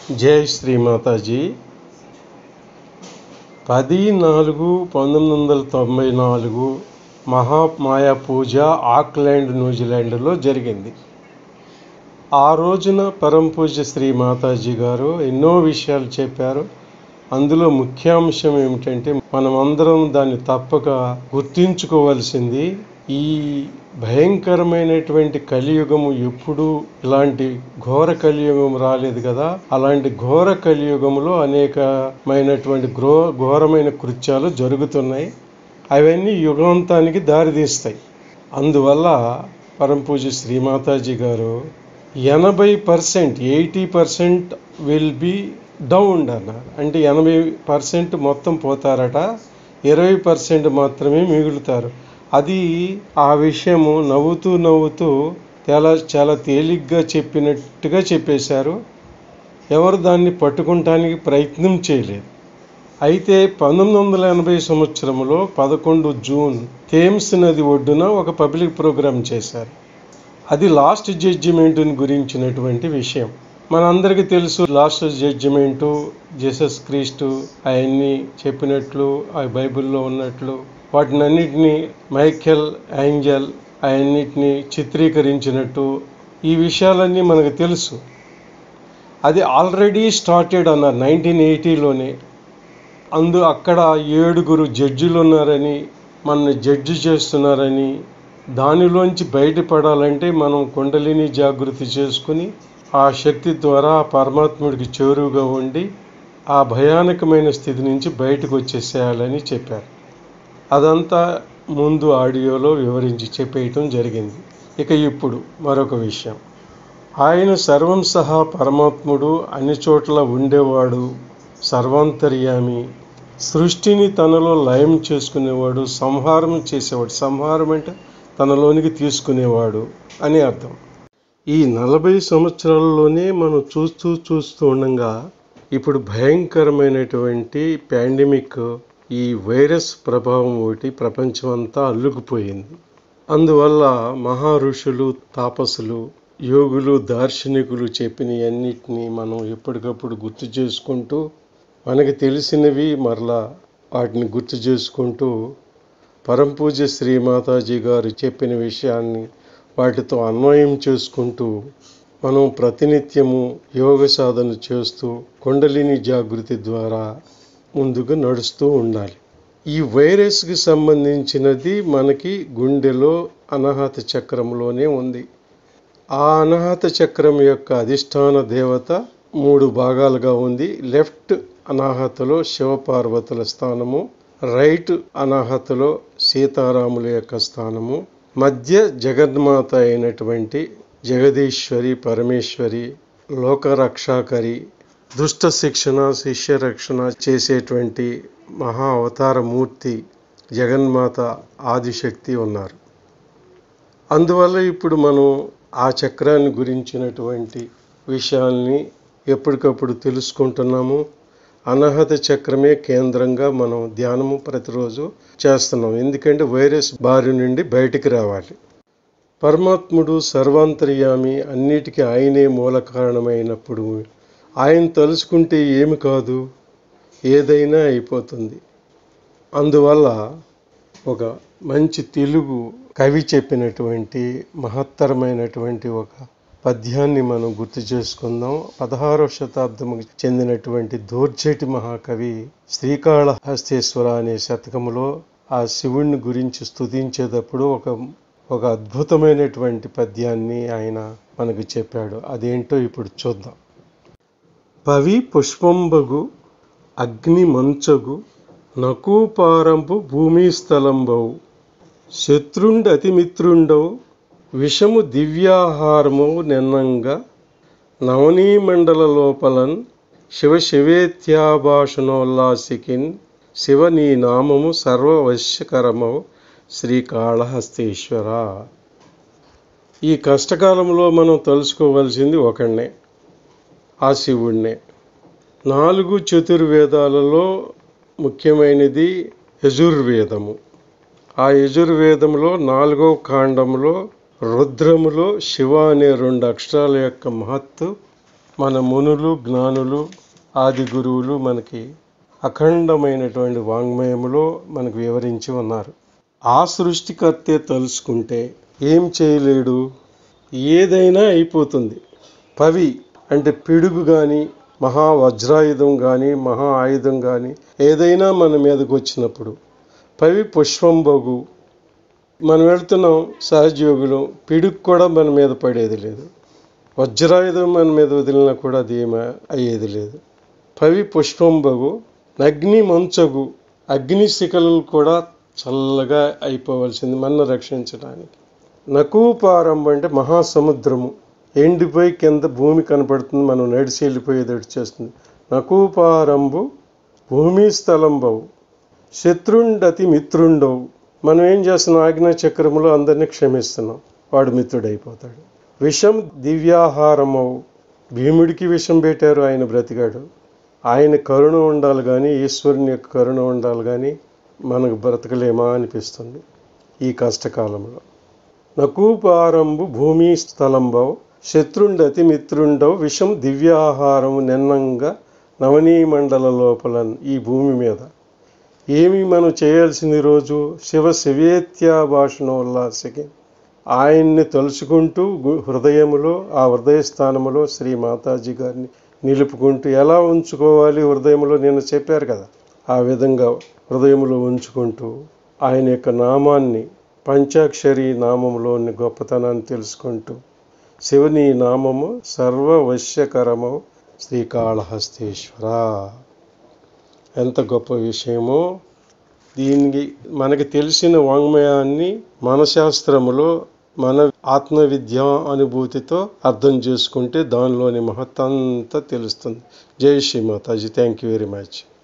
జై శ్రీమాతాజీ పది నాలుగు పంతొమ్మిది వందల తొంభై నాలుగు మహామాయా పూజ ఆక్లాండ్ న్యూజిలాండ్లో జరిగింది ఆ రోజున పరం పూజ శ్రీ మాతాజీ గారు ఎన్నో విషయాలు చెప్పారు అందులో ముఖ్యాంశం ఏమిటంటే మనమందరం దాన్ని తప్పక గుర్తించుకోవాల్సింది ఈ భయంకరమైనటువంటి కలియుగము ఎప్పుడు ఇలాంటి ఘోర కలియుగం రాలేదు కదా అలాంటి ఘోర కలియుగంలో అనేకమైనటువంటి గ్రో ఘోరమైన కృత్యాలు జరుగుతున్నాయి అవన్నీ యుగాంతానికి దారితీస్తాయి అందువల్ల పరంపూజ శ్రీమాతాజీ గారు ఎనభై percent eighty percent will be down అన్నారు అంటే ఎనభై పర్సెంట్ మొత్తం పోతారట ఇరవై పర్సెంట్ మాత్రమే మిగులుతారు అది ఆ విషయము నవ్వుతూ నవ్వుతూ చాలా చాలా తేలిగ్గా చెప్పినట్టుగా చెప్పేశారు ఎవరు దాన్ని పట్టుకుంటానికి ప్రయత్నం చేయలేదు అయితే పంతొమ్మిది వందల ఎనభై సంవత్సరంలో పదకొండు జూన్ థేమ్స్ నది ఒడ్డున ఒక పబ్లిక్ ప్రోగ్రాం చేశారు అది లాస్ట్ జడ్జిమెంట్ గురించినటువంటి విషయం మనందరికీ తెలుసు లాస్ట్ జడ్జిమెంటు జీసస్ క్రీస్తు అవన్నీ చెప్పినట్లు ఆ బైబిల్లో ఉన్నట్లు వాటినన్నిటినీ మైఖెల్ ఏంజల్ అవన్నిటిని చిత్రీకరించినట్టు ఈ విషయాలన్నీ మనకు తెలుసు అది ఆల్రెడీ స్టార్టెడ్ అన్నారు నైన్టీన్ ఎయిటీలోనే అందు అక్కడ ఏడుగురు జడ్జిలు ఉన్నారని మనల్ని జడ్జి చేస్తున్నారని దానిలోంచి బయటపడాలంటే మనం కుండలిని జాగృతి చేసుకుని ఆ శక్తి ద్వారా ఆ పరమాత్ముడికి చేరువుగా ఉండి ఆ భయానకమైన స్థితి నుంచి బయటకు వచ్చేసేయాలని చెప్పారు అదంతా ముందు ఆడియోలో వివరించి చెప్పేయటం జరిగింది ఇక ఇప్పుడు మరొక విషయం ఆయన సర్వం సహా పరమాత్ముడు అన్ని చోట్ల ఉండేవాడు సర్వాంతర్యామి సృష్టిని తనలో లయం చేసుకునేవాడు సంహారం చేసేవాడు సంహారం అంటే తనలోనికి తీసుకునేవాడు అని అర్థం ఈ నలభై సంవత్సరాల్లోనే మనం చూస్తూ చూస్తూ ఉండగా ఇప్పుడు భయంకరమైనటువంటి పాండమిక్ ఈ వైరస్ ప్రభావం ఒకటి ప్రపంచమంతా అల్లుకుపోయింది అందువల్ల మహా ఋషులు తాపసులు యోగులు దార్శనికులు చెప్పినవన్నిటినీ మనం ఎప్పటికప్పుడు గుర్తు చేసుకుంటూ మనకి తెలిసినవి మరలా వాటిని గుర్తు చేసుకుంటూ పరంపూజ శ్రీమాతాజీ గారు చెప్పిన విషయాన్ని వాటితో అన్వయం చేసుకుంటూ మనం ప్రతినిత్యము యోగ సాధన చేస్తూ కుండలిని జాగృతి ద్వారా ముందుకు నడుస్తూ ఉండాలి ఈ వైరస్కి సంబంధించినది మనకి గుండెలో అనాహత చక్రంలోనే ఉంది ఆ అనాహత చక్రం యొక్క అధిష్టాన దేవత మూడు భాగాలుగా ఉంది లెఫ్ట్ అనాహతలో శివపార్వతుల స్థానము రైట్ అనాహతలో సీతారాముల యొక్క స్థానము మధ్య జగన్మాత అయినటువంటి జగదీశ్వరి పరమేశ్వరి లోకరక్షాకరి దుష్ట శిక్షణ శిష్య రక్షణ చేసేటువంటి మహా అవతార మూర్తి జగన్మాత ఆదిశక్తి ఉన్నారు అందువల్ల ఇప్పుడు మనం ఆ చక్రాన్ని గురించినటువంటి విషయాల్ని ఎప్పటికప్పుడు తెలుసుకుంటున్నాము అనాహత చక్రమే కేంద్రంగా మనం ధ్యానము ప్రతిరోజు చేస్తున్నాం ఎందుకంటే వైరస్ బారి నుండి బయటికి రావాలి పరమాత్ముడు సర్వాంతర్యామి అన్నిటికీ ఆయనే మూల కారణమైనప్పుడు ఆయన తలుచుకుంటే ఏమి కాదు ఏదైనా అయిపోతుంది అందువల్ల ఒక మంచి తెలుగు కవి చెప్పినటువంటి మహత్తరమైనటువంటి ఒక పద్యాన్ని మనం గుర్తు చేసుకుందాం పదహారవ శతాబ్దముకు చెందినటువంటి దోర్జటి మహాకవి శ్రీకాళహస్తేశ్వర అనే శతకములో ఆ శివుణ్ణి గురించి స్తుతించేటప్పుడు ఒక ఒక అద్భుతమైనటువంటి పద్యాన్ని ఆయన మనకు చెప్పాడు అదేంటో ఇప్పుడు చూద్దాం పవి పుష్పంబగు అగ్ని మంచగు నకూపారంపు భూమి స్థలంబవు శత్రుండి అతిమిత్రుండవు విషము దివ్యాహారము నిన్నంగా నవనీమండల లోపలన్ శివ శివేత్యాభాషణోల్లాసికిన్ శివ నీ నామము సర్వవశ్యకరమవు శ్రీకాళహస్తీశ్వర ఈ కష్టకాలంలో మనం తెలుసుకోవాల్సింది ఒకడినే ఆ శివుణ్ణే నాలుగు చతుర్వేదాలలో ముఖ్యమైనది యజుర్వేదము ఆ యజుర్వేదంలో నాలుగో కాండంలో రుద్రములో శివ అనే రెండు అక్షరాల యొక్క మహత్తు మన మునులు జ్ఞానులు ఆది గురువులు మనకి అఖండమైనటువంటి వాంగ్మయములో మనకు వివరించి ఉన్నారు ఆ సృష్టికర్తే తలుసుకుంటే ఏం చేయలేడు ఏదైనా అయిపోతుంది పవి అంటే పిడుగు కానీ మహా వజ్రాయుధం కానీ మహా ఆయుధం కానీ ఏదైనా మన మీదకి వచ్చినప్పుడు పవి పుష్పం బగు మనం వెళ్తున్నాం సహజయోగులు పిడుగు కూడా మన మీద పడేది లేదు వజ్రాయుధం మన మీద వదిలినా కూడా అది ఏమీ అయ్యేది లేదు పవి పుష్పం బగు అగ్ని మంచగు అగ్ని శిఖలు కూడా చల్లగా అయిపోవలసింది మనను రక్షించడానికి నకూపారం అంటే మహాసముద్రము ఎండిపోయి కింద భూమి కనపడుతుంది మనం నడిచి వెళ్ళిపోయేదట్టు చేస్తుంది నకూపారంబు భూమి స్థలంబవు శత్రుండతి మిత్రుండవు మనం ఏం చేస్తున్నాం ఆజ్ఞా చక్రములో అందరినీ క్షమిస్తున్నాం వాడు మిత్రుడైపోతాడు విషం దివ్యాహారమవు భీముడికి విషం పెట్టారు ఆయన బ్రతికాడు ఆయన కరుణ ఉండాలి కానీ ఈశ్వరుని యొక్క కరుణ ఉండాలి కానీ మనకు బ్రతకలేమా అనిపిస్తుంది ఈ కష్టకాలంలో నకూపారంబు భూమి స్థలంబవు శత్రుండతి మిత్రుండవు విషం దివ్యాహారం నిన్నంగా నవనీమండల లోపల ఈ భూమి మీద ఏమి మనం చేయాల్సింది రోజు శివ శివేత్యాభాషణోల్లాసకి ఆయన్ని తలుచుకుంటూ గు- హృదయములో ఆ హృదయ స్థానములో శ్రీ మాతాజీ గారిని నిలుపుకుంటూ ఎలా ఉంచుకోవాలి హృదయంలో నేను చెప్పారు కదా ఆ విధంగా హృదయంలో ఉంచుకుంటూ ఆయన యొక్క నామాన్ని పంచాక్షరి నామములోని గొప్పతనాన్ని తెలుసుకుంటూ శివుని నామము సర్వవశ్యకరము శ్రీకాళహస్తీశ్వర ఎంత గొప్ప విషయమో దీనికి మనకి తెలిసిన వాంగ్మయాన్ని మన శాస్త్రములో మన ఆత్మవిద్య అనుభూతితో అర్థం చేసుకుంటే దానిలోని మహత్తంతా తెలుస్తుంది జై Shri Mataji thank you very much